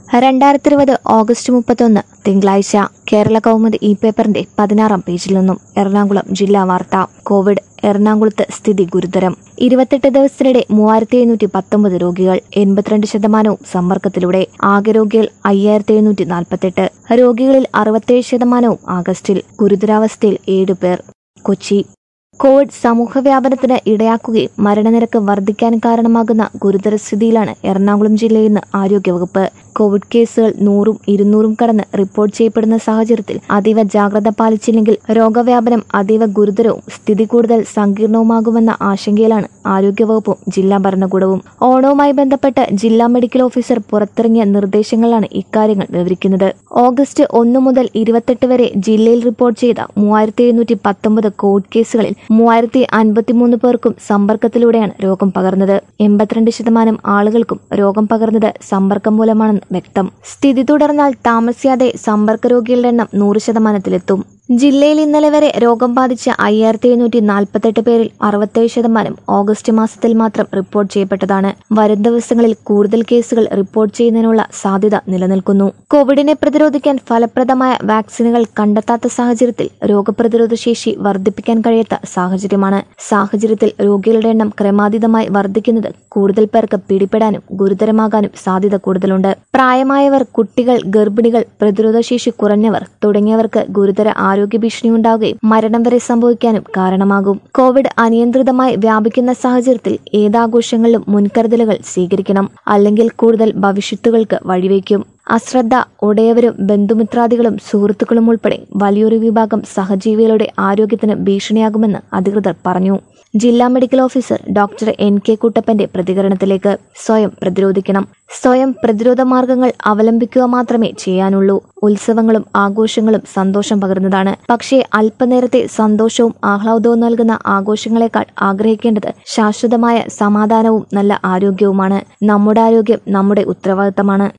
രണ്ടായിരത്തി ഇരുപത് ഓഗസ്റ്റ് മുപ്പത്തൊന്ന് തിങ്കളാഴ്ച കേരള കൗമുദി ഇ പേപ്പറിന്റെ പതിനാറാം പേജിൽ നിന്നും എറണാകുളം ജില്ലാ വാർത്ത കോവിഡ് എറണാകുളത്ത് സ്ഥിതി ഗുരുതരം ഇരുപത്തെട്ട് ദിവസത്തിനിടെ മൂവായിരത്തി എഴുന്നൂറ്റി പത്തൊമ്പത് രോഗികൾ എൺപത്തിരണ്ട് ശതമാനവും സമ്പർക്കത്തിലൂടെ ആകെ രോഗികൾ അയ്യായിരത്തി എഴുന്നൂറ്റി നാൽപ്പത്തെട്ട് രോഗികളിൽ അറുപത്തേഴ് ശതമാനവും ആഗസ്റ്റിൽ ഗുരുതരാവസ്ഥയിൽ ഏഴ് പേർ കൊച്ചി കോവിഡ് സമൂഹവ്യാപനത്തിന് ഇടയാക്കുകയും മരണനിരക്ക് വർദ്ധിക്കാൻ കാരണമാകുന്ന ഗുരുതരസ്ഥിതിയിലാണ് എറണാകുളം ജില്ലയെന്ന് ആരോഗ്യവകുപ്പ് കോവിഡ് കേസുകൾ നൂറും ഇരുന്നൂറും കടന്ന് റിപ്പോർട്ട് ചെയ്യപ്പെടുന്ന സാഹചര്യത്തിൽ അതീവ ജാഗ്രത പാലിച്ചില്ലെങ്കിൽ രോഗവ്യാപനം അതീവ ഗുരുതരവും സ്ഥിതി കൂടുതൽ സങ്കീർണവുമാകുമെന്ന ആശങ്കയിലാണ് ആരോഗ്യവകുപ്പും ജില്ലാ ഭരണകൂടവും ഓണവുമായി ബന്ധപ്പെട്ട് ജില്ലാ മെഡിക്കൽ ഓഫീസർ പുറത്തിറങ്ങിയ നിർദ്ദേശങ്ങളിലാണ് ഇക്കാര്യങ്ങൾ വിവരിക്കുന്നത് ഓഗസ്റ്റ് ഒന്ന് മുതൽ ഇരുപത്തെട്ട് വരെ ജില്ലയിൽ റിപ്പോർട്ട് ചെയ്ത മൂവായിരത്തി എഴുന്നൂറ്റി പത്തൊമ്പത് കോവിഡ് കേസുകളിൽ മൂവായിരത്തി അൻപത്തിമൂന്ന് പേർക്കും സമ്പർക്കത്തിലൂടെയാണ് രോഗം പകർന്നത് എൺപത്തിരണ്ട് ശതമാനം ആളുകൾക്കും രോഗം പകർന്നത് സമ്പർക്കം മൂലമാണെന്ന് വ്യക്തം സ്ഥിതി തുടർന്നാൽ താമസിയാതെ സമ്പർക്ക രോഗികളുടെ എണ്ണം നൂറ് ശതമാനത്തിലെത്തും ജില്ലയിൽ ഇന്നലെ വരെ രോഗം ബാധിച്ച അയ്യായിരത്തി എഴുന്നൂറ്റി നാൽപ്പത്തെട്ട് പേരിൽ അറുപത്തേഴ് ശതമാനം ഓഗസ്റ്റ് മാസത്തിൽ മാത്രം റിപ്പോർട്ട് ചെയ്യപ്പെട്ടതാണ് വരും ദിവസങ്ങളിൽ കൂടുതൽ കേസുകൾ റിപ്പോർട്ട് ചെയ്യുന്നതിനുള്ള സാധ്യത നിലനിൽക്കുന്നു കോവിഡിനെ പ്രതിരോധിക്കാൻ ഫലപ്രദമായ വാക്സിനുകൾ കണ്ടെത്താത്ത സാഹചര്യത്തിൽ രോഗപ്രതിരോധ ശേഷി വർദ്ധിപ്പിക്കാൻ കഴിയാത്ത സാഹചര്യമാണ് സാഹചര്യത്തിൽ രോഗികളുടെ എണ്ണം ക്രമാതീതമായി വർദ്ധിക്കുന്നത് കൂടുതൽ പേർക്ക് പിടിപെടാനും ഗുരുതരമാകാനും സാധ്യത കൂടുതലുണ്ട് പ്രായമായവർ കുട്ടികൾ ഗർഭിണികൾ പ്രതിരോധശേഷി കുറഞ്ഞവർ തുടങ്ങിയവർക്ക് ഗുരുതര ആരോഗ്യ ഭീഷണി ഉണ്ടാവുകയും മരണം വരെ സംഭവിക്കാനും കാരണമാകും കോവിഡ് അനിയന്ത്രിതമായി വ്യാപിക്കുന്ന സാഹചര്യത്തിൽ ഏതാഘോഷങ്ങളിലും മുൻകരുതലുകൾ സ്വീകരിക്കണം അല്ലെങ്കിൽ കൂടുതൽ ഭവിഷ്യത്തുകൾക്ക് വഴിവെക്കും അശ്രദ്ധ ഉടയവരും ബന്ധുമിത്രാദികളും സുഹൃത്തുക്കളും ഉൾപ്പെടെ വലിയൊരു വിഭാഗം സഹജീവികളുടെ ആരോഗ്യത്തിന് ഭീഷണിയാകുമെന്ന് അധികൃതർ പറഞ്ഞു ജില്ലാ medical officer doctor N K കുട്ടപ്പന്റെ പ്രതികരണത്തിലേക്ക് സ്വയം പ്രതിരോധിക്കണം സ്വയം പ്രതിരോധ മാർഗങ്ങൾ അവലംബിക്കുക മാത്രമേ ചെയ്യാനുള്ളൂ ഉത്സവങ്ങളും ആഘോഷങ്ങളും സന്തോഷം പകരുന്നതാണ് പക്ഷേ അല്പനേരത്തെ സന്തോഷവും ആഹ്ലാദവും നൽകുന്ന ആഘോഷങ്ങളെക്കാൾ ആഗ്രഹിക്കേണ്ടത് ശാശ്വതമായ സമാധാനവും നല്ല ആരോഗ്യവുമാണ് നമ്മുടെ ആരോഗ്യം നമ്മുടെ ഉത്തരവാദിത്തമാണ്